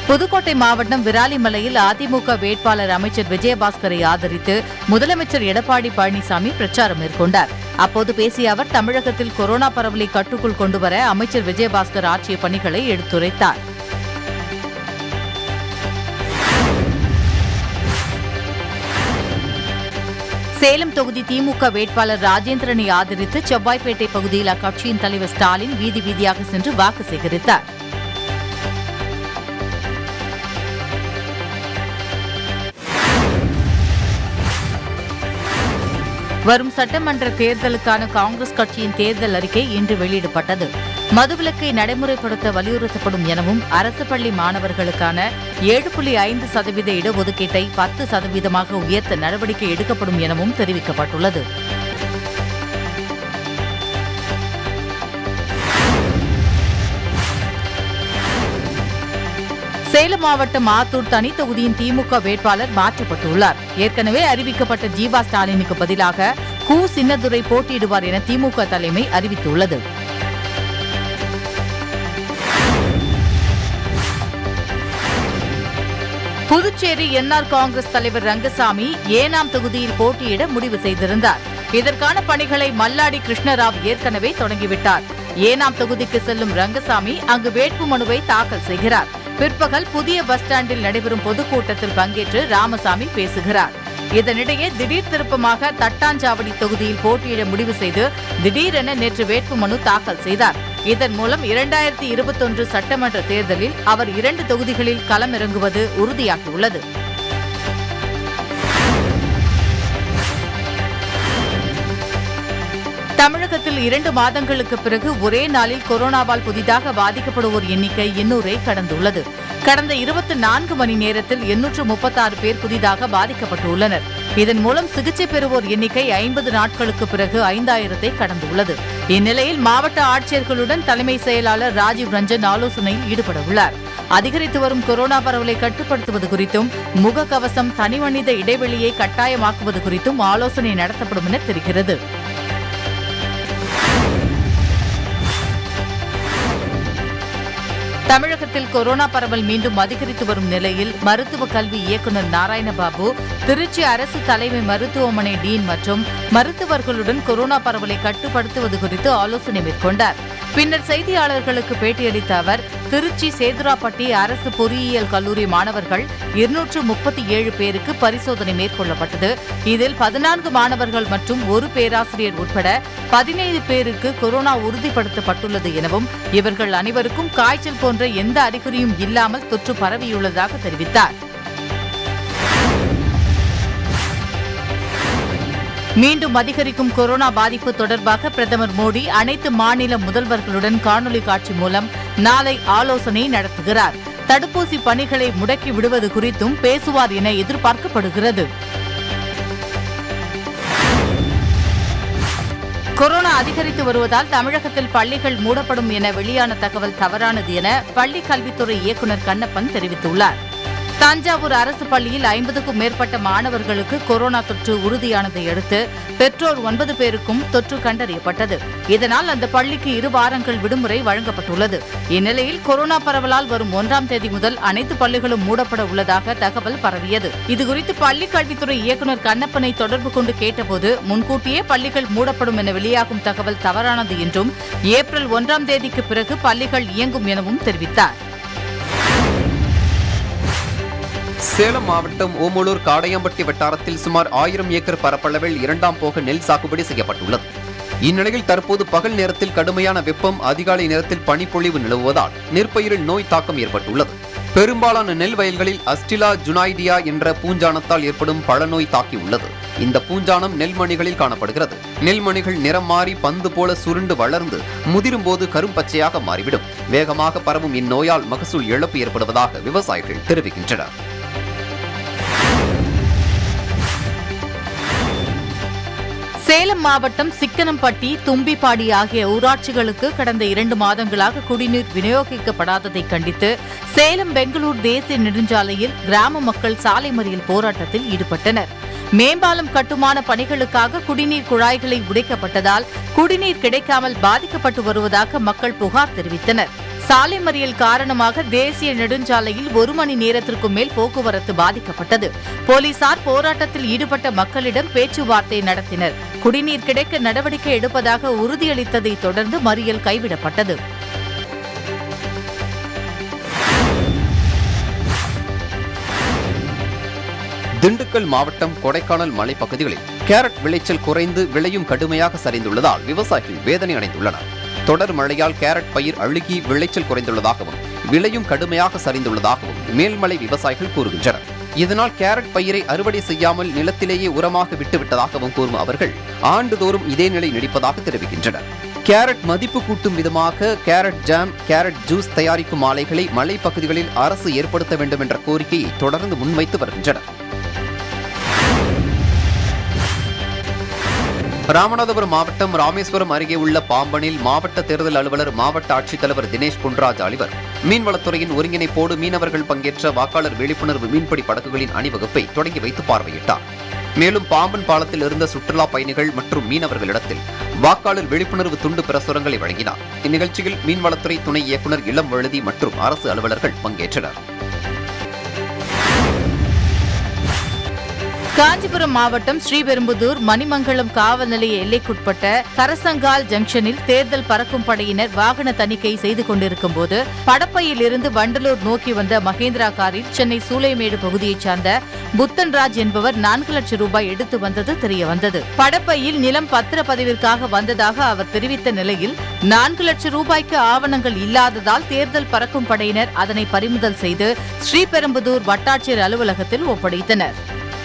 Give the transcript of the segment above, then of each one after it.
புதுக்கோட்டை மாவட்டம் விராலிமலையில் அதிமுக வேட்பாளர் அமைச்சர் விஜயபாஸ்கரை ஆதரித்து முதலமைச்சர் எடப்பாடி பழனிசாமி பிரச்சாரம் மேற்கொண்டார் அப்போது பேசிய அவர் தமிழகத்தில் கொரோனா பரவலை கட்டுக்குள் கொண்டுவர அமைச்சர் விஜயபாஸ்கர் ஆற்றிய பணிகளை எடுத்துரைத்தார் சேலம் தொகுதி திமுக வேட்பாளர் ராஜேந்திரனை ஆதரித்து செவ்வாய்ப்பேட்டை பகுதியில் அக்கட்சியின் தலைவர் ஸ்டாலின் வீதி வீதியாக சென்று வாக்கு சேகரித்தார் வரும் சட்டமன்ற தேர்தலுக்கான காங்கிரஸ் கட்சியின் தேர்தல் அறிக்கை இன்று வெளியிடப்பட்டது மதுவிலக்கை நடைமுறைப்படுத்த வலியுறுத்தப்படும் எனவும் அரசு பள்ளி மாணவர்களுக்கான ஏழு புள்ளி ஐந்து சதவீத இடஒதுக்கீட்டை பத்து சதவீதமாக உயர்த்த நடவடிக்கை எடுக்கப்படும் எனவும் தெரிவிக்கப்பட்டுள்ளது சேலம் மாவட்டம் ஆத்தூர் தனி தொகுதியின் திமுக வேட்பாளர் மாற்றப்பட்டுள்ளார் ஏற்கனவே அறிவிக்கப்பட்ட ஜீவா ஸ்டாலினுக்கு பதிலாக கு சின்னதுரை போட்டியிடுவார் என திமுக தலைமை அறிவித்துள்ளது புதுச்சேரி என்ஆர் காங்கிரஸ் தலைவர் ரங்கசாமி ஏனாம் தொகுதியில் போட்டியிட முடிவு செய்திருந்தார் இதற்கான பணிகளை மல்லாடி கிருஷ்ணராவ் ஏற்கனவே தொடங்கிவிட்டார் ஏனாம் தொகுதிக்கு செல்லும் ரங்கசாமி அங்கு வேட்புமனுவை தாக்கல் செய்கிறார் பிற்பகல் புதிய பஸ் ஸ்டாண்டில் நடைபெறும் பொதுக்கூட்டத்தில் பங்கேற்று ராமசாமி பேசுகிறார் இதனிடையே திடீர் திருப்பமாக தட்டாஞ்சாவடி தொகுதியில் போட்டியிட முடிவு செய்து திடீரென நேற்று வேட்புமனு தாக்கல் செய்தார் இதன் மூலம் இரண்டாயிரத்தி இருபத்தொன்று சட்டமன்ற தேர்தலில் அவர் இரண்டு தொகுதிகளில் களமிறங்குவது உறுதியாகியுள்ளது தமிழகத்தில் இரண்டு மாதங்களுக்கு பிறகு ஒரே நாளில் கொரோனாவால் புதிதாக பாதிக்கப்படுவோர் எண்ணிக்கை எண்ணூரை கடந்துள்ளது கடந்த இருபத்தி நான்கு மணி நேரத்தில் எண்ணூற்று முப்பத்தாறு பேர் புதிதாக பாதிக்கப்பட்டுள்ளனர் இதன் மூலம் சிகிச்சை பெறுவோர் எண்ணிக்கை ஐம்பது நாட்களுக்கு பிறகு ஐந்தாயிரத்தை கடந்துள்ளது இந்நிலையில் மாவட்ட ஆட்சியர்களுடன் தலைமை செயலாளர் ராஜீவ் ரஞ்சன் ஆலோசனையில் ஈடுபட உள்ளார் அதிகரித்து வரும் கொரோனா பரவலை கட்டுப்படுத்துவது குறித்தும் முகக்கவசம் தனிமனித இடைவெளியை கட்டாயமாக்குவது குறித்தும் ஆலோசனை நடத்தப்படும் என தெரிகிறது தமிழகத்தில் கொரோனா பரவல் மீண்டும் அதிகரித்து வரும் நிலையில் மருத்துவ கல்வி இயக்குநர் நாராயணபாபு திருச்சி அரசு தலைமை மருத்துவமனை டீன் மற்றும் மருத்துவர்களுடன் கொரோனா பரவலை கட்டுப்படுத்துவது குறித்து ஆலோசனை மேற்கொண்டார் பின்னர் செய்தியாளர்களுக்கு பேட்டியளித்த அவர் திருச்சி சேதுராப்பட்டி அரசு பொறியியல் கல்லூரி மாணவர்கள் இருநூற்று முப்பத்தி ஏழு பேருக்கு பரிசோதனை மேற்கொள்ளப்பட்டது இதில் பதினான்கு மாணவர்கள் மற்றும் ஒரு பேராசிரியர் உட்பட பதினேழு பேருக்கு கொரோனா உறுதிப்படுத்தப்பட்டுள்ளது எனவும் இவர்கள் அனைவருக்கும் காய்ச்சல் போன்ற எந்த அறிகுறியும் இல்லாமல் தொற்று பரவியுள்ளதாக தெரிவித்தார் மீண்டும் அதிகரிக்கும் கொரோனா பாதிப்பு தொடர்பாக பிரதமர் மோடி அனைத்து மாநில முதல்வர்களுடன் காணொலி காட்சி மூலம் நாளை ஆலோசனை நடத்துகிறார் தடுப்பூசி பணிகளை முடக்கி விடுவது குறித்தும் பேசுவார் என எதிர்பார்க்கப்படுகிறது கொரோனா அதிகரித்து வருவதால் தமிழகத்தில் பள்ளிகள் மூடப்படும் என வெளியான தகவல் தவறானது என பள்ளிக் கல்வித்துறை இயக்குநர் கண்ணப்பன் தெரிவித்துள்ளார் தஞ்சாவூர் அரசு பள்ளியில் ஐம்பதுக்கும் மேற்பட்ட மாணவர்களுக்கு கொரோனா தொற்று உறுதியானதை அடுத்து பெற்றோர் ஒன்பது பேருக்கும் தொற்று கண்டறியப்பட்டது இதனால் அந்த பள்ளிக்கு இரு வாரங்கள் விடுமுறை வழங்கப்பட்டுள்ளது இந்நிலையில் கொரோனா பரவலால் வரும் ஒன்றாம் தேதி முதல் அனைத்து பள்ளிகளும் மூடப்பட உள்ளதாக தகவல் பரவியது இதுகுறித்து பள்ளிக் கல்வித்துறை இயக்குநர் கண்ணப்பனை தொடர்பு கொண்டு கேட்டபோது முன்கூட்டியே பள்ளிகள் மூடப்படும் என வெளியாகும் தகவல் தவறானது என்றும் ஏப்ரல் ஒன்றாம் தேதிக்கு பிறகு பள்ளிகள் இயங்கும் எனவும் தெரிவித்தார் சேலம் மாவட்டம் ஓமலூர் காடையம்பட்டி வட்டாரத்தில் சுமார் ஆயிரம் ஏக்கர் பரப்பளவில் இரண்டாம் போக நெல் சாகுபடி செய்யப்பட்டுள்ளது இந்நிலையில் தற்போது பகல் நேரத்தில் கடுமையான வெப்பம் அதிகாலை நேரத்தில் பனிப்பொழிவு நிலவுவதால் நெற்பயிரில் நோய் தாக்கம் ஏற்பட்டுள்ளது பெரும்பாலான நெல் வயல்களில் அஸ்டிலா ஜுனாய்டியா என்ற பூஞ்சானத்தால் ஏற்படும் பழநோய் தாக்கியுள்ளது இந்த பூஞ்சானம் நெல்மணிகளில் காணப்படுகிறது நெல்மணிகள் நிறம் மாறி பந்து போல சுருண்டு வளர்ந்து முதிரும் போது கரும்பச்சையாக மாறிவிடும் வேகமாக பரவும் இந்நோயால் மகசூல் இழப்பு ஏற்படுவதாக விவசாயிகள் தெரிவிக்கின்றனர் சேலம் மாவட்டம் சிக்கனம்பட்டி தும்பிப்பாடி ஆகிய ஊராட்சிகளுக்கு கடந்த இரண்டு மாதங்களாக குடிநீர் விநியோகிக்கப்படாததை கண்டித்து சேலம் பெங்களூர் தேசிய நெடுஞ்சாலையில் கிராம மக்கள் சாலை மறியல் போராட்டத்தில் ஈடுபட்டனர் மேம்பாலம் கட்டுமான பணிகளுக்காக குடிநீர் குழாய்களை உடைக்கப்பட்டதால் குடிநீர் கிடைக்காமல் பாதிக்கப்பட்டு வருவதாக மக்கள் புகார் தெரிவித்தனர் சாலை மறியல் காரணமாக தேசிய நெடுஞ்சாலையில் ஒரு மணி நேரத்திற்கும் மேல் போக்குவரத்து பாதிக்கப்பட்டது போலீசார் போராட்டத்தில் ஈடுபட்ட மக்களிடம் பேச்சுவார்த்தை நடத்தினர் குடிநீர் கிடைக்க நடவடிக்கை எடுப்பதாக உறுதியளித்ததை தொடர்ந்து மறியல் கைவிடப்பட்டது திண்டுக்கல் மாவட்டம் கொடைக்கானல் மலைப்பகுதிகளில் கேரட் விளைச்சல் குறைந்து விலையும் கடுமையாக சரிந்துள்ளதால் விவசாயிகள் வேதனை அடைந்துள்ளனர் தொடர் மழையால் கேரட் பயிர் அழுகி விளைச்சல் குறைந்துள்ளதாகவும் விலையும் கடுமையாக சரிந்துள்ளதாகவும் மேல்மலை விவசாயிகள் கூறுகின்றனர் இதனால் கேரட் பயிரை அறுவடை செய்யாமல் நிலத்திலேயே உரமாக விட்டுவிட்டதாகவும் கூறும் அவர்கள் ஆண்டுதோறும் இதே நிலை நீடிப்பதாக தெரிவிக்கின்றனர் கேரட் மதிப்பு கூட்டும் விதமாக கேரட் ஜாம் கேரட் ஜூஸ் தயாரிக்கும் ஆலைகளை மலைப்பகுதிகளில் அரசு ஏற்படுத்த வேண்டும் என்ற கோரிக்கையை தொடர்ந்து முன்வைத்து வருகின்றனர் ராமநாதபுரம் மாவட்டம் ராமேஸ்வரம் அருகே உள்ள பாம்பனில் மாவட்ட தேர்தல் அலுவலர் மாவட்ட ஆட்சித்தலைவர் தினேஷ் பொன்ராஜ் அலிவர் மீன்வளத்துறையின் ஒருங்கிணைப்போடு மீனவர்கள் பங்கேற்ற வாக்காளர் விழிப்புணர்வு மீன்பிடி படகுகளின் அணிவகுப்பை தொடங்கி வைத்து பார்வையிட்டார் மேலும் பாம்பன் பாலத்தில் இருந்த சுற்றுலா பயணிகள் மற்றும் மீனவர்களிடத்தில் வாக்காளர் விழிப்புணர்வு துண்டு பிரசுரங்களை வழங்கினார் இந்நிகழ்ச்சியில் மீன்வளத்துறை துணை இயக்குநர் இளம் வழுதி மற்றும் அரசு அலுவலர்கள் பங்கேற்றனர் காஞ்சிபுரம் மாவட்டம் ஸ்ரீபெரும்புதூர் மணிமங்கலம் காவல் நிலைய எல்லைக்குட்பட்ட கரசங்கால் ஜங்ஷனில் தேர்தல் பறக்கும் படையினர் வாகன தணிக்கை செய்து கொண்டிருக்கும் போது படப்பையில் இருந்து வண்டலூர் நோக்கி வந்த மகேந்திரா காரில் சென்னை சூளைமேடு பகுதியைச் சார்ந்த புத்தன்ராஜ் என்பவர் நான்கு லட்சம் ரூபாய் எடுத்து வந்தது தெரியவந்தது படப்பையில் நிலம் பத்திரப்பதிவிற்காக வந்ததாக அவர் தெரிவித்த நிலையில் நான்கு லட்சம் ரூபாய்க்கு ஆவணங்கள் இல்லாததால் தேர்தல் பறக்கும் படையினர் அதனை பறிமுதல் செய்து ஸ்ரீபெரும்புதூர் வட்டாட்சியர் அலுவலகத்தில் ஒப்படைத்தனர்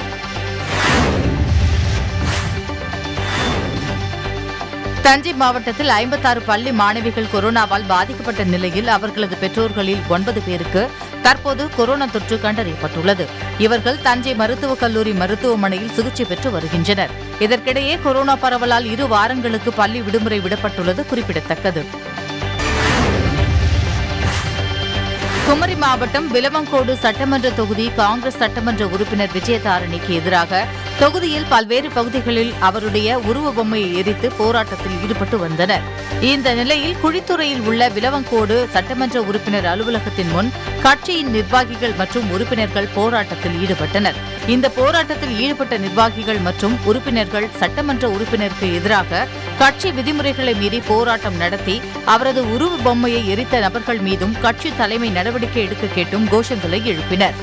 தஞ்சை மாவட்டத்தில் ஐம்பத்தாறு பள்ளி மாணவிகள் கொரோனாவால் பாதிக்கப்பட்ட நிலையில் அவர்களது பெற்றோர்களில் ஒன்பது பேருக்கு தற்போது கொரோனா தொற்று கண்டறியப்பட்டுள்ளது இவர்கள் தஞ்சை மருத்துவக் கல்லூரி மருத்துவமனையில் சிகிச்சை பெற்று வருகின்றனர் இதற்கிடையே கொரோனா பரவலால் இரு வாரங்களுக்கு பள்ளி விடுமுறை விடப்பட்டுள்ளது குறிப்பிடத்தக்கது குமரி மாவட்டம் விலவங்கோடு சட்டமன்ற தொகுதி காங்கிரஸ் சட்டமன்ற உறுப்பினர் விஜயதாரணிக்கு எதிராக தொகுதியில் பல்வேறு பகுதிகளில் அவருடைய உருவ பொம்மையை எரித்து போராட்டத்தில் ஈடுபட்டு வந்தனர் இந்த நிலையில் குழித்துறையில் உள்ள விலவங்கோடு சட்டமன்ற உறுப்பினர் அலுவலகத்தின் முன் கட்சியின் நிர்வாகிகள் மற்றும் உறுப்பினர்கள் போராட்டத்தில் ஈடுபட்டனர் இந்த போராட்டத்தில் ஈடுபட்ட நிர்வாகிகள் மற்றும் உறுப்பினர்கள் சட்டமன்ற உறுப்பினருக்கு எதிராக கட்சி விதிமுறைகளை மீறி போராட்டம் நடத்தி அவரது உருவ பொம்மையை எரித்த நபர்கள் மீதும் கட்சி தலைமை நடவடிக்கை எடுக்க கேட்டும் கோஷங்களை எழுப்பினர்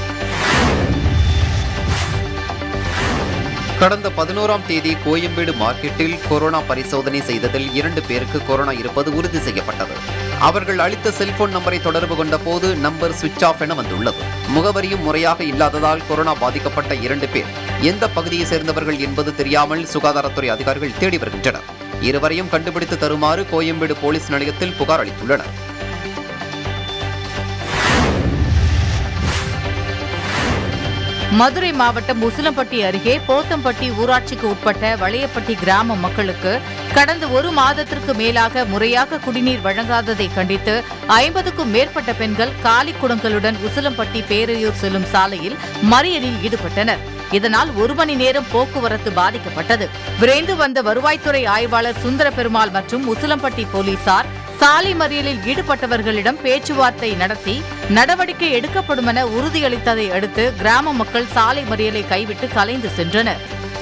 கடந்த பதினோராம் தேதி கோயம்பேடு மார்க்கெட்டில் கொரோனா பரிசோதனை செய்ததில் இரண்டு பேருக்கு கொரோனா இருப்பது உறுதி செய்யப்பட்டது அவர்கள் அளித்த செல்போன் நம்பரை தொடர்பு கொண்ட போது நம்பர் சுவிட்ச் ஆஃப் என வந்துள்ளது முகவரியும் முறையாக இல்லாததால் கொரோனா பாதிக்கப்பட்ட இரண்டு பேர் எந்த பகுதியை சேர்ந்தவர்கள் என்பது தெரியாமல் சுகாதாரத்துறை அதிகாரிகள் தேடி வருகின்றனர் இருவரையும் கண்டுபிடித்து தருமாறு கோயம்பேடு போலீஸ் நிலையத்தில் புகார் அளித்துள்ளனர் மதுரை மாவட்டம் உசிலம்பட்டி அருகே போத்தம்பட்டி ஊராட்சிக்கு உட்பட்ட வளையப்பட்டி கிராம மக்களுக்கு கடந்த ஒரு மாதத்திற்கு மேலாக முறையாக குடிநீர் வழங்காததை கண்டித்து ஐம்பதுக்கும் மேற்பட்ட பெண்கள் காலி குடங்களுடன் உசிலம்பட்டி பேரையூர் செல்லும் சாலையில் மறியலில் ஈடுபட்டனர் இதனால் ஒரு மணி நேரம் போக்குவரத்து பாதிக்கப்பட்டது விரைந்து வந்த வருவாய்த்துறை ஆய்வாளர் சுந்தர பெருமாள் மற்றும் உசிலம்பட்டி போலீசார் சாலை மறியலில் ஈடுபட்டவர்களிடம் பேச்சுவார்த்தை நடத்தி நடவடிக்கை எடுக்கப்படும் என உறுதியளித்ததை அடுத்து கிராம மக்கள் சாலை மறியலை கைவிட்டு கலைந்து சென்றனர்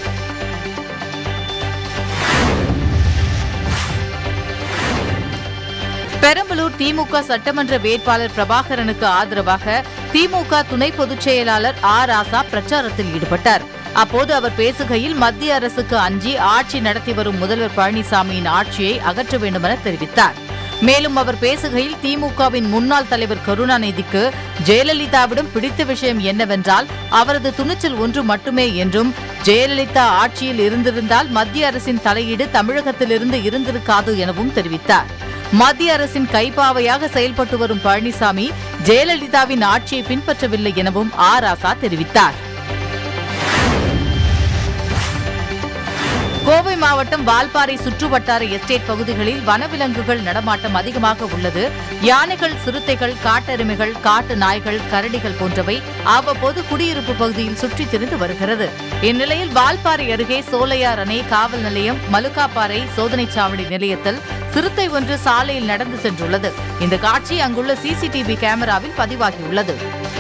பெரம்பலூர் திமுக சட்டமன்ற வேட்பாளர் பிரபாகரனுக்கு ஆதரவாக திமுக துணை பொதுச் செயலாளர் ஆ ராசா பிரச்சாரத்தில் ஈடுபட்டார் அப்போது அவர் பேசுகையில் மத்திய அரசுக்கு அஞ்சி ஆட்சி நடத்தி வரும் முதல்வர் பழனிசாமியின் ஆட்சியை அகற்ற வேண்டுமென தெரிவித்தார் மேலும் அவர் பேசுகையில் திமுகவின் முன்னாள் தலைவர் கருணாநிதிக்கு ஜெயலலிதாவிடம் பிடித்த விஷயம் என்னவென்றால் அவரது துணிச்சல் ஒன்று மட்டுமே என்றும் ஜெயலலிதா ஆட்சியில் இருந்திருந்தால் மத்திய அரசின் தலையீடு தமிழகத்திலிருந்து இருந்திருக்காது எனவும் தெரிவித்தார் மத்திய அரசின் கைப்பாவையாக செயல்பட்டு வரும் பழனிசாமி ஜெயலலிதாவின் ஆட்சியை பின்பற்றவில்லை எனவும் ஆ ராசா தெரிவித்தார் கோவை மாவட்டம் வால்பாறை சுற்றுவட்டார எஸ்டேட் பகுதிகளில் வனவிலங்குகள் நடமாட்டம் அதிகமாக உள்ளது யானைகள் சிறுத்தைகள் காட்டெருமைகள் காட்டு நாய்கள் கரடிகள் போன்றவை அவ்வப்போது குடியிருப்பு பகுதியில் சுற்றித் திரிந்து வருகிறது இந்நிலையில் வால்பாறை அருகே சோலையார் அணை காவல் நிலையம் மலுக்காப்பாறை சோதனைச் சாவடி நிலையத்தில் சிறுத்தை ஒன்று சாலையில் நடந்து சென்றுள்ளது இந்த காட்சி அங்குள்ள சிசிடிவி கேமராவில் பதிவாகியுள்ளது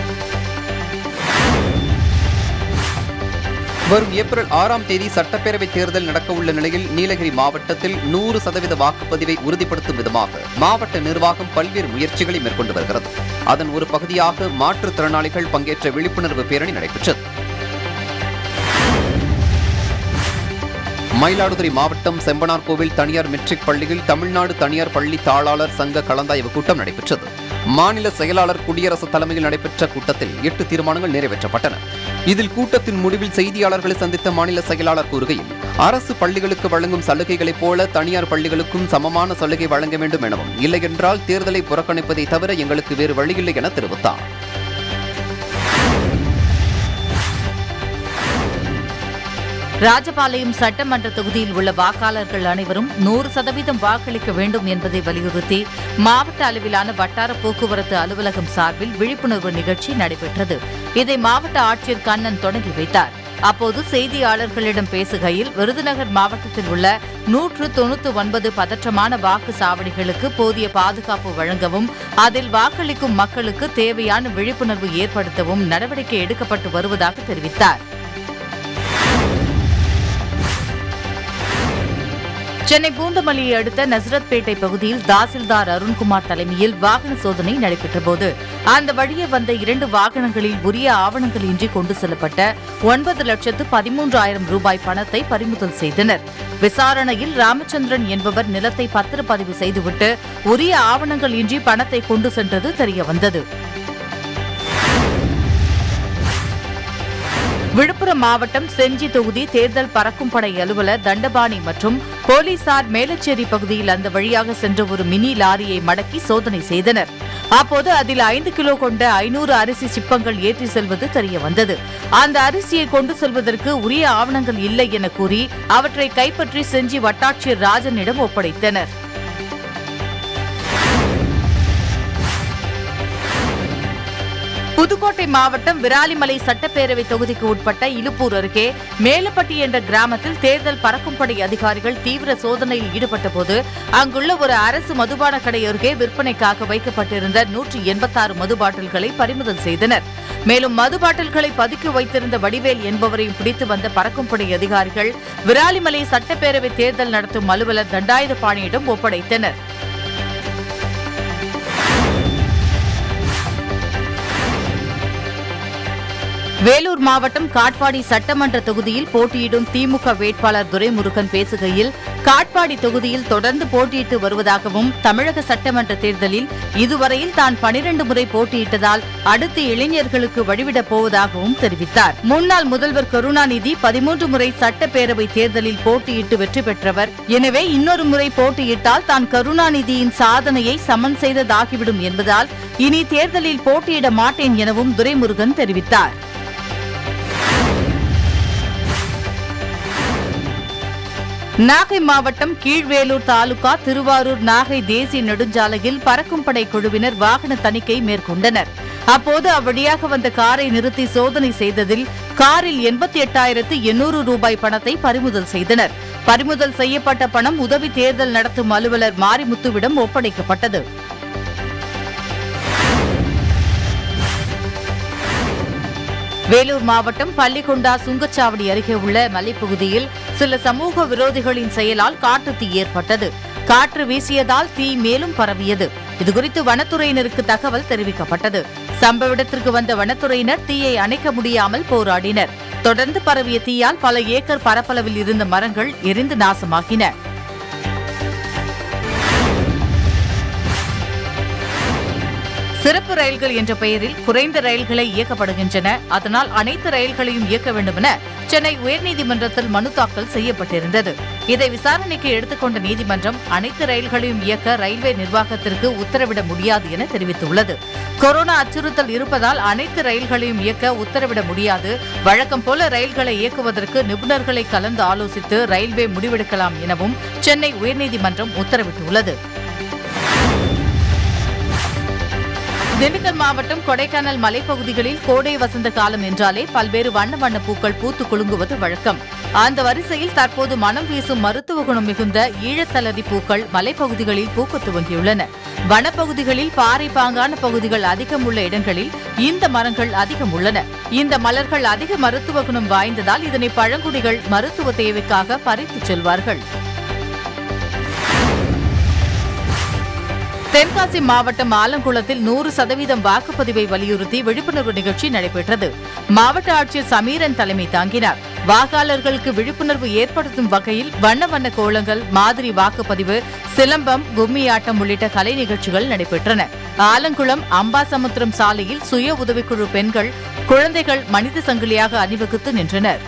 வரும் ஏப்ரல் ஆறாம் தேதி சட்டப்பேரவை தேர்தல் நடக்க உள்ள நிலையில் நீலகிரி மாவட்டத்தில் நூறு சதவீத வாக்குப்பதிவை உறுதிப்படுத்தும் விதமாக மாவட்ட நிர்வாகம் பல்வேறு முயற்சிகளை மேற்கொண்டு வருகிறது அதன் ஒரு பகுதியாக மாற்றுத்திறனாளிகள் பங்கேற்ற விழிப்புணர்வு பேரணி நடைபெற்றது மயிலாடுதுறை மாவட்டம் செம்பனார் கோவில் தனியார் மெட்ரிக் பள்ளியில் தமிழ்நாடு தனியார் பள்ளி தாளாளர் சங்க கலந்தாய்வு கூட்டம் நடைபெற்றது மாநில செயலாளர் குடியரசு தலைமையில் நடைபெற்ற கூட்டத்தில் எட்டு தீர்மானங்கள் நிறைவேற்றப்பட்டன இதில் கூட்டத்தின் முடிவில் செய்தியாளர்களை சந்தித்த மாநில செயலாளர் கூறுகையில் அரசு பள்ளிகளுக்கு வழங்கும் சலுகைகளைப் போல தனியார் பள்ளிகளுக்கும் சமமான சலுகை வழங்க வேண்டும் எனவும் இல்லையென்றால் தேர்தலை புறக்கணிப்பதை தவிர எங்களுக்கு வேறு வழியில்லை என தெரிவித்தார் ராஜபாளையம் சட்டமன்ற தொகுதியில் உள்ள வாக்காளர்கள் அனைவரும் நூறு சதவீதம் வாக்களிக்க வேண்டும் என்பதை வலியுறுத்தி மாவட்ட அளவிலான வட்டார போக்குவரத்து அலுவலகம் சார்பில் விழிப்புணர்வு நிகழ்ச்சி நடைபெற்றது இதை மாவட்ட ஆட்சியர் கண்ணன் தொடங்கி வைத்தார் அப்போது செய்தியாளர்களிடம் பேசுகையில் விருதுநகர் மாவட்டத்தில் உள்ள நூற்று தொண்ணூற்று ஒன்பது பதற்றமான வாக்கு சாவடிகளுக்கு போதிய பாதுகாப்பு வழங்கவும் அதில் வாக்களிக்கும் மக்களுக்கு தேவையான விழிப்புணர்வு ஏற்படுத்தவும் நடவடிக்கை எடுக்கப்பட்டு வருவதாக தெரிவித்தார் சென்னை பூந்தமல்லியை அடுத்த நசரத்பேட்டை பகுதியில் தாசில்தார் அருண்குமார் தலைமையில் வாகன சோதனை நடைபெற்றபோது அந்த வழியே வந்த இரண்டு வாகனங்களில் உரிய ஆவணங்கள் இன்றி கொண்டு செல்லப்பட்ட ஒன்பது லட்சத்து பதிமூன்றாயிரம் ரூபாய் பணத்தை பறிமுதல் செய்தனர் விசாரணையில் ராமச்சந்திரன் என்பவர் நிலத்தை பத்திரப்பதிவு செய்துவிட்டு உரிய ஆவணங்கள் இன்றி பணத்தை கொண்டு சென்றது தெரியவந்தது விழுப்புரம் மாவட்டம் செஞ்சி தொகுதி தேர்தல் பறக்கும் படை அலுவலர் தண்டபாணி மற்றும் போலீசார் மேலச்சேரி பகுதியில் அந்த வழியாக சென்ற ஒரு மினி லாரியை மடக்கி சோதனை செய்தனர் அப்போது அதில் ஐந்து கிலோ கொண்ட ஐநூறு அரிசி சிப்பங்கள் ஏற்றி செல்வது தெரிய வந்தது அந்த அரிசியை கொண்டு செல்வதற்கு உரிய ஆவணங்கள் இல்லை என கூறி அவற்றை கைப்பற்றி செஞ்சி வட்டாட்சியர் ராஜனிடம் ஒப்படைத்தனர் புதுக்கோட்டை மாவட்டம் விராலிமலை சட்டப்பேரவை தொகுதிக்கு உட்பட்ட இலுப்பூர் அருகே மேலப்பட்டி என்ற கிராமத்தில் தேர்தல் பறக்கும்படை அதிகாரிகள் தீவிர சோதனையில் ஈடுபட்டபோது அங்குள்ள ஒரு அரசு மதுபான கடை அருகே விற்பனைக்காக வைக்கப்பட்டிருந்த நூற்றி எண்பத்தாறு மது பாட்டில்களை பறிமுதல் செய்தனர் மேலும் மது பாட்டில்களை பதுக்கி வைத்திருந்த வடிவேல் என்பவரையும் பிடித்து வந்த பறக்கும்படை அதிகாரிகள் விராலிமலை சட்டப்பேரவை தேர்தல் நடத்தும் அலுவலர் தண்டாயுதபாணியிடம் ஒப்படைத்தனர் வேலூர் மாவட்டம் காட்பாடி சட்டமன்ற தொகுதியில் போட்டியிடும் திமுக வேட்பாளர் துரைமுருகன் பேசுகையில் காட்பாடி தொகுதியில் தொடர்ந்து போட்டியிட்டு வருவதாகவும் தமிழக சட்டமன்ற தேர்தலில் இதுவரையில் தான் பனிரண்டு முறை போட்டியிட்டதால் அடுத்து இளைஞர்களுக்கு வழிவிடப் போவதாகவும் தெரிவித்தார் முன்னாள் முதல்வர் கருணாநிதி பதிமூன்று முறை சட்டப்பேரவை தேர்தலில் போட்டியிட்டு வெற்றி பெற்றவர் எனவே இன்னொரு முறை போட்டியிட்டால் தான் கருணாநிதியின் சாதனையை சமன் செய்ததாகிவிடும் என்பதால் இனி தேர்தலில் போட்டியிட மாட்டேன் எனவும் துரைமுருகன் தெரிவித்தார் நாகை மாவட்டம் கீழ்வேலூர் தாலுகா திருவாரூர் நாகை தேசிய நெடுஞ்சாலையில் பறக்கும் படை குழுவினர் வாகன தணிக்கை மேற்கொண்டனர் அப்போது அவ்வழியாக வந்த காரை நிறுத்தி சோதனை செய்ததில் காரில் எண்பத்தி எட்டாயிரத்து எண்ணூறு ரூபாய் பணத்தை பறிமுதல் செய்தனர் பறிமுதல் செய்யப்பட்ட பணம் உதவி தேர்தல் நடத்தும் அலுவலர் மாரிமுத்துவிடம் ஒப்படைக்கப்பட்டது வேலூர் மாவட்டம் பள்ளிகொண்டா சுங்கச்சாவடி அருகே உள்ள மலைப்பகுதியில் சில சமூக விரோதிகளின் செயலால் காட்டுத் தீ ஏற்பட்டது காற்று வீசியதால் தீ மேலும் பரவியது இதுகுறித்து வனத்துறையினருக்கு தகவல் தெரிவிக்கப்பட்டது சம்பவ இடத்திற்கு வந்த வனத்துறையினர் தீயை அணைக்க முடியாமல் போராடினர் தொடர்ந்து பரவிய தீயால் பல ஏக்கர் பரப்பளவில் இருந்த மரங்கள் எரிந்து நாசமாகின சிறப்பு ரயில்கள் என்ற பெயரில் குறைந்த ரயில்களை இயக்கப்படுகின்றன அதனால் அனைத்து ரயில்களையும் இயக்க வேண்டும் என சென்னை உயர்நீதிமன்றத்தில் மனு தாக்கல் செய்யப்பட்டிருந்தது இதை விசாரணைக்கு எடுத்துக்கொண்ட நீதிமன்றம் அனைத்து ரயில்களையும் இயக்க ரயில்வே நிர்வாகத்திற்கு உத்தரவிட முடியாது என தெரிவித்துள்ளது கொரோனா அச்சுறுத்தல் இருப்பதால் அனைத்து ரயில்களையும் இயக்க உத்தரவிட முடியாது வழக்கம் போல ரயில்களை இயக்குவதற்கு நிபுணர்களை கலந்து ஆலோசித்து ரயில்வே முடிவெடுக்கலாம் எனவும் சென்னை உயர்நீதிமன்றம் உத்தரவிட்டுள்ளது திண்டுக்கல் மாவட்டம் கொடைக்கானல் மலைப்பகுதிகளில் கோடை வசந்த காலம் என்றாலே பல்வேறு வண்ண வண்ண பூக்கள் பூத்து குலுங்குவது வழக்கம் அந்த வரிசையில் தற்போது மனம் வீசும் மருத்துவ குணம் மிகுந்த ஈழத்தளரி பூக்கள் மலைப்பகுதிகளில் பூக்கத் துவங்கியுள்ளன வனப்பகுதிகளில் பாறை பாங்கான பகுதிகள் அதிகம் உள்ள இடங்களில் இந்த மரங்கள் அதிகம் உள்ளன இந்த மலர்கள் அதிக மருத்துவ குணம் வாய்ந்ததால் இதனை பழங்குடிகள் மருத்துவ தேவைக்காக பறித்துச் செல்வார்கள் தென்காசி மாவட்டம் ஆலங்குளத்தில் நூறு சதவீதம் வாக்குப்பதிவை வலியுறுத்தி விழிப்புணர்வு நிகழ்ச்சி நடைபெற்றது மாவட்ட ஆட்சியர் சமீரன் தலைமை தாங்கினார் வாக்காளர்களுக்கு விழிப்புணர்வு ஏற்படுத்தும் வகையில் வண்ண வண்ண கோலங்கள் மாதிரி வாக்குப்பதிவு சிலம்பம் கும்மியாட்டம் உள்ளிட்ட கலை நிகழ்ச்சிகள் நடைபெற்றன ஆலங்குளம் அம்பாசமுத்திரம் சாலையில் சுய உதவிக்குழு பெண்கள் குழந்தைகள் மனித சங்கிலியாக அணிவகுத்து நின்றனர்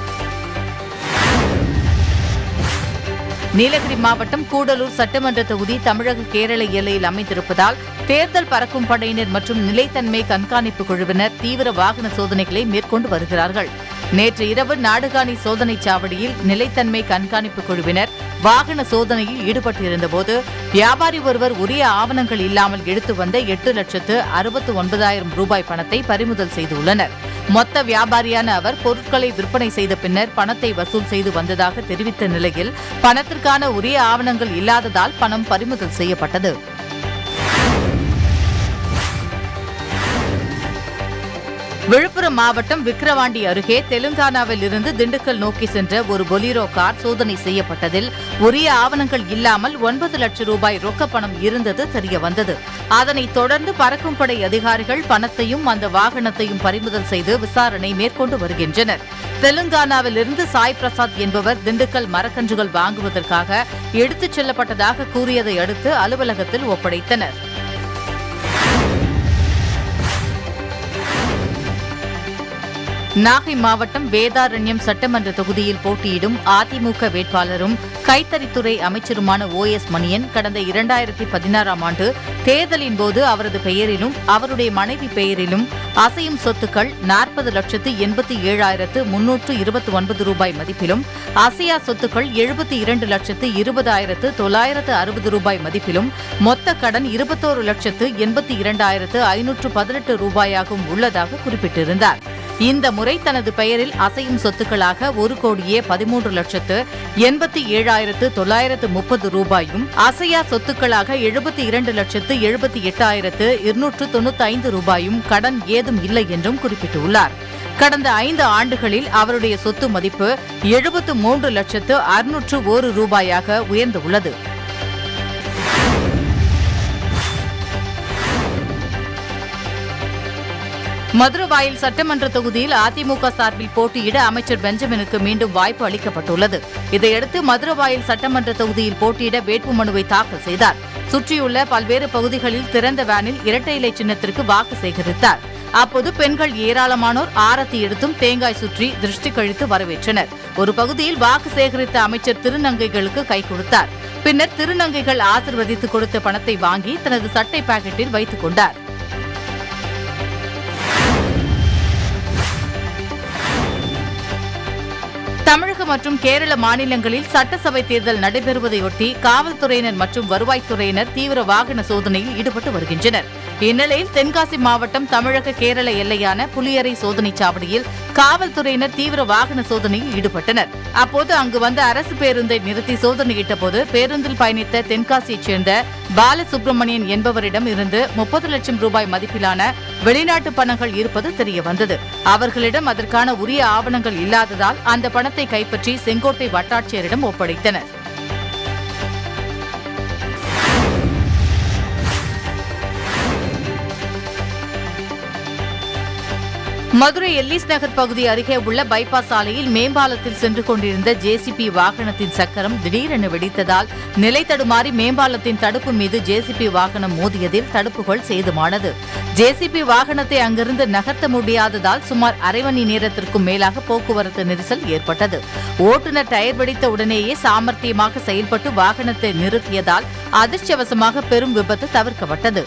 நீலகிரி மாவட்டம் கூடலூர் சட்டமன்ற தொகுதி தமிழக கேரள எல்லையில் அமைந்திருப்பதால் தேர்தல் பறக்கும் படையினர் மற்றும் நிலைத்தன்மை கண்காணிப்பு குழுவினர் தீவிர வாகன சோதனைகளை மேற்கொண்டு வருகிறார்கள் நேற்று இரவு நாடுகாணி சோதனைச் சாவடியில் நிலைத்தன்மை கண்காணிப்பு குழுவினர் வாகன சோதனையில் ஈடுபட்டிருந்தபோது வியாபாரி ஒருவர் உரிய ஆவணங்கள் இல்லாமல் எடுத்து வந்த எட்டு லட்சத்து அறுபத்து ஒன்பதாயிரம் ரூபாய் பணத்தை பறிமுதல் செய்துள்ளனர் மொத்த வியாபாரியான அவர் பொருட்களை விற்பனை செய்த பின்னர் பணத்தை வசூல் செய்து வந்ததாக தெரிவித்த நிலையில் பணத்திற்கான உரிய ஆவணங்கள் இல்லாததால் பணம் பறிமுதல் செய்யப்பட்டது விழுப்புரம் மாவட்டம் விக்கிரவாண்டி அருகே தெலுங்கானாவில் இருந்து திண்டுக்கல் நோக்கி சென்ற ஒரு பொலிரோ கார் சோதனை செய்யப்பட்டதில் உரிய ஆவணங்கள் இல்லாமல் ஒன்பது லட்சம் ரூபாய் ரொக்கப் பணம் இருந்தது தெரிய வந்தது அதனைத் தொடர்ந்து பறக்கும் படை அதிகாரிகள் பணத்தையும் அந்த வாகனத்தையும் பறிமுதல் செய்து விசாரணை மேற்கொண்டு வருகின்றனர் தெலுங்கானாவில் இருந்து சாய் பிரசாத் என்பவர் திண்டுக்கல் மரக்கன்றுகள் வாங்குவதற்காக எடுத்துச் செல்லப்பட்டதாக கூறியதை அடுத்து அலுவலகத்தில் ஒப்படைத்தனர் நாகை மாவட்டம் வேதாரண்யம் சட்டமன்ற தொகுதியில் போட்டியிடும் அதிமுக வேட்பாளரும் கைத்தறித்துறை அமைச்சருமான ஓ எஸ் மணியன் கடந்த இரண்டாயிரத்தி பதினாறாம் ஆண்டு தேர்தலின் போது அவரது பெயரிலும் அவருடைய மனைவி பெயரிலும் அசையும் சொத்துக்கள் நாற்பது லட்சத்து எண்பத்தி ஏழாயிரத்து முன்னூற்று இருபத்தி ஒன்பது ரூபாய் மதிப்பிலும் அசையா சொத்துக்கள் எழுபத்தி இரண்டு லட்சத்து இருபதாயிரத்து தொள்ளாயிரத்து அறுபது ரூபாய் மதிப்பிலும் மொத்த கடன் இருபத்தோரு லட்சத்து எண்பத்தி இரண்டாயிரத்து ஐநூற்று பதினெட்டு ரூபாயாகவும் உள்ளதாக குறிப்பிட்டிருந்தார் இந்த முறை தனது பெயரில் அசையும் சொத்துக்களாக ஒரு கோடியே பதிமூன்று லட்சத்து எண்பத்தி ஏழாயிரத்து தொள்ளாயிரத்து முப்பது ரூபாயும் அசையா சொத்துக்களாக எழுபத்தி இரண்டு லட்சத்து எழுபத்தி எட்டாயிரத்து இருநூற்று தொண்ணூத்தி ஐந்து ரூபாயும் கடன் ஏதும் இல்லை என்றும் குறிப்பிட்டுள்ளார் கடந்த ஐந்து ஆண்டுகளில் அவருடைய சொத்து மதிப்பு எழுபத்து மூன்று லட்சத்து அறுநூற்று ஒரு ரூபாயாக உயர்ந்துள்ளது மதுரவாயில் சட்டமன்ற தொகுதியில் அதிமுக சார்பில் போட்டியிட அமைச்சர் பெஞ்சமினுக்கு மீண்டும் வாய்ப்பு அளிக்கப்பட்டுள்ளது இதையடுத்து மதுரவாயில் சட்டமன்ற தொகுதியில் போட்டியிட வேட்புமனுவை தாக்கல் செய்தார் சுற்றியுள்ள பல்வேறு பகுதிகளில் திறந்த வேனில் இரட்டை இலை சின்னத்திற்கு வாக்கு சேகரித்தார் அப்போது பெண்கள் ஏராளமானோர் ஆரத்தி எடுத்தும் தேங்காய் சுற்றி திருஷ்டி கழித்து வரவேற்றனர் ஒரு பகுதியில் வாக்கு சேகரித்த அமைச்சர் திருநங்கைகளுக்கு கை கொடுத்தார் பின்னர் திருநங்கைகள் ஆசிர்வதித்து கொடுத்த பணத்தை வாங்கி தனது சட்டை பாக்கெட்டில் வைத்துக் கொண்டார் தமிழகம் மற்றும் கேரள மாநிலங்களில் சட்டசபை தேர்தல் நடைபெறுவதையொட்டி காவல்துறையினர் மற்றும் வருவாய்த்துறையினர் தீவிர வாகன சோதனையில் ஈடுபட்டு வருகின்றனர் இந்நிலையில் தென்காசி மாவட்டம் தமிழக கேரள எல்லையான புலியரை சோதனைச் சாவடியில் காவல்துறையினர் தீவிர வாகன சோதனையில் ஈடுபட்டனர் அப்போது அங்கு வந்த அரசு பேருந்தை நிறுத்தி சோதனையிட்ட போது பேருந்தில் பயணித்த தென்காசியைச் சேர்ந்த பாலசுப்ரமணியன் என்பவரிடம் இருந்து முப்பது லட்சம் ரூபாய் மதிப்பிலான வெளிநாட்டு பணங்கள் இருப்பது தெரியவந்தது அவர்களிடம் அதற்கான உரிய ஆவணங்கள் இல்லாததால் அந்த பணத்தை கைப்பற்றி செங்கோட்டை வட்டாட்சியரிடம் ஒப்படைத்தனர் மதுரை எல்லிஸ் நகர் பகுதி அருகே உள்ள பைபாஸ் சாலையில் மேம்பாலத்தில் சென்று கொண்டிருந்த ஜேசிபி வாகனத்தின் சக்கரம் திடீரென வெடித்ததால் நிலை தடுமாறி மேம்பாலத்தின் தடுப்பு மீது ஜேசிபி வாகனம் மோதியதில் தடுப்புகள் சேதமானது ஜேசிபி வாகனத்தை அங்கிருந்து நகர்த்த முடியாததால் சுமார் அரை மணி நேரத்திற்கும் மேலாக போக்குவரத்து நெரிசல் ஏற்பட்டது ஓட்டுநர் டயர் வெடித்த உடனேயே சாமர்த்தியமாக செயல்பட்டு வாகனத்தை நிறுத்தியதால் அதிர்ஷ்டவசமாக பெரும் விபத்து தவிர்க்கப்பட்டது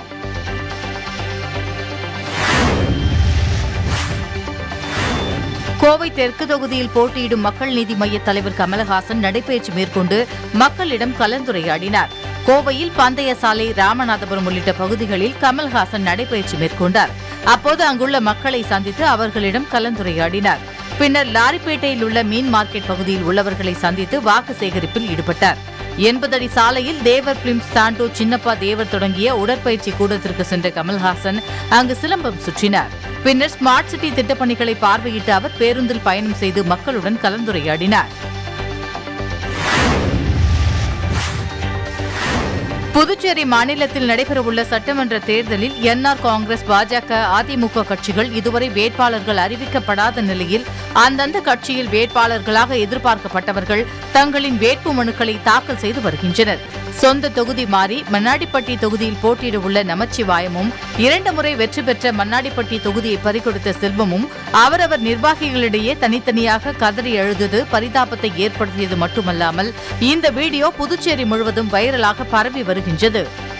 கோவை தெற்கு தொகுதியில் போட்டியிடும் மக்கள் நீதி மய்ய தலைவர் கமலஹாசன் நடைபயிற்சி மேற்கொண்டு மக்களிடம் கலந்துரையாடினார் கோவையில் பந்தய சாலை ராமநாதபுரம் உள்ளிட்ட பகுதிகளில் கமல்ஹாசன் நடைபயிற்சி மேற்கொண்டார் அப்போது அங்குள்ள மக்களை சந்தித்து அவர்களிடம் கலந்துரையாடினார் பின்னர் லாரிப்பேட்டையில் உள்ள மீன் மார்க்கெட் பகுதியில் உள்ளவர்களை சந்தித்து வாக்கு சேகரிப்பில் ஈடுபட்டார் எண்பது அடி சாலையில் தேவர் பிலிம்ஸ் சாண்டோ சின்னப்பா தேவர் தொடங்கிய உடற்பயிற்சி கூடத்திற்கு சென்ற கமல்ஹாசன் அங்கு சிலம்பம் சுற்றினார் பின்னர் ஸ்மார்ட் சிட்டி திட்டப்பணிகளை பார்வையிட்ட அவர் பேருந்தில் பயணம் செய்து மக்களுடன் கலந்துரையாடினார் புதுச்சேரி மாநிலத்தில் நடைபெறவுள்ள சட்டமன்ற தேர்தலில் என்ஆர் காங்கிரஸ் பாஜக அதிமுக கட்சிகள் இதுவரை வேட்பாளர்கள் அறிவிக்கப்படாத நிலையில் அந்தந்த கட்சியில் வேட்பாளர்களாக எதிர்பார்க்கப்பட்டவர்கள் தங்களின் வேட்பு மனுக்களை தாக்கல் செய்து வருகின்றனர் சொந்த தொகுதி மாறி மண்ணாடிப்பட்டி தொகுதியில் போட்டியிடவுள்ள நமச்சிவாயமும் இரண்டு முறை வெற்றி பெற்ற மண்ணாடிப்பட்டி தொகுதியை பறிகொடுத்த செல்வமும் அவரவர் நிர்வாகிகளிடையே தனித்தனியாக கதறி எழுதது பரிதாபத்தை ஏற்படுத்தியது மட்டுமல்லாமல் இந்த வீடியோ புதுச்சேரி முழுவதும் வைரலாக பரவி வருகின்றது